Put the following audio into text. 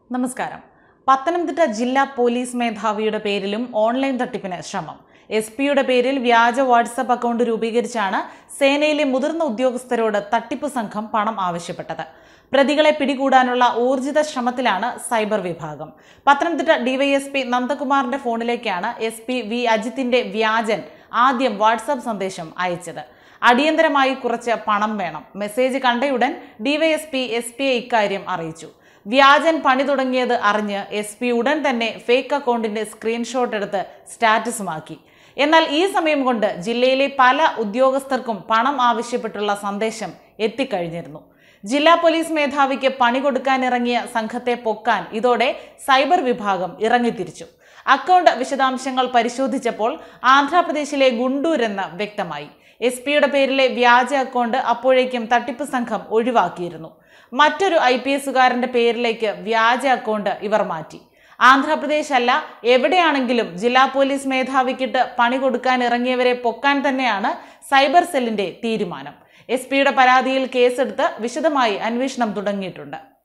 നമസ്കാരം പത്തനംതിട്ട ജില്ലാ പോലീസ് മേധാവിയുടെ പേരിലും ഓൺലൈൻ തട്ടിപ്പിന് ശ്രമം എസ് പിയുടെ പേരിൽ വ്യാജ വാട്സപ്പ് അക്കൗണ്ട് രൂപീകരിച്ചാണ് സേനയിലെ മുതിർന്ന ഉദ്യോഗസ്ഥരോട് തട്ടിപ്പ് സംഘം പണം ആവശ്യപ്പെട്ടത് പ്രതികളെ പിടികൂടാനുള്ള ഊർജിത ശ്രമത്തിലാണ് സൈബർ വിഭാഗം പത്തനംതിട്ട ഡിവൈഎസ്പി നന്ദകുമാറിന്റെ ഫോണിലേക്കാണ് എസ് പി വി അജിത്തിന്റെ വ്യാജൻ ആദ്യം വാട്സാപ്പ് സന്ദേശം അയച്ചത് അടിയന്തരമായി കുറച്ച് പണം വേണം മെസ്സേജ് കണ്ടയുടൻ ഡിവൈഎസ്പി എസ് പിയെ ഇക്കാര്യം അറിയിച്ചു വ്യാജൻ പണി തുടങ്ങിയത് അറിഞ്ഞ് എസ് പി ഉടൻ തന്നെ ഫേക്ക് അക്കൗണ്ടിന്റെ സ്ക്രീൻഷോട്ട് എടുത്ത് സ്റ്റാറ്റസുമാക്കി എന്നാൽ ഈ സമയം കൊണ്ട് ജില്ലയിലെ പല ഉദ്യോഗസ്ഥർക്കും പണം ആവശ്യപ്പെട്ടുള്ള സന്ദേശം എത്തിക്കഴിഞ്ഞിരുന്നു ജില്ലാ പോലീസ് മേധാവിക്ക് പണി കൊടുക്കാനിറങ്ങിയ സംഘത്തെ പൊക്കാൻ ഇതോടെ സൈബർ വിഭാഗം ഇറങ്ങിത്തിരിച്ചു അക്കൗണ്ട് വിശദാംശങ്ങൾ പരിശോധിച്ചപ്പോൾ ആന്ധ്രാപ്രദേശിലെ ഗുണ്ടൂർ എന്ന് വ്യക്തമായി എസ് പിയുടെ പേരിലെ വ്യാജ അക്കൗണ്ട് അപ്പോഴേക്കും തട്ടിപ്പ് സംഘം ഒഴിവാക്കിയിരുന്നു മറ്റൊരു ഐ പി എസുകാരന്റെ പേരിലേക്ക് വ്യാജ അക്കൗണ്ട് ഇവർ മാറ്റി ആന്ധ്രാപ്രദേശ് അല്ല എവിടെയാണെങ്കിലും ജില്ലാ പോലീസ് മേധാവിക്കിട്ട് പണി കൊടുക്കാൻ ഇറങ്ങിയവരെ പൊക്കാൻ തന്നെയാണ് സൈബർ സെല്ലിന്റെ തീരുമാനം എസ് പിയുടെ പരാതിയിൽ കേസെടുത്ത് വിശദമായി അന്വേഷണം തുടങ്ങിയിട്ടുണ്ട്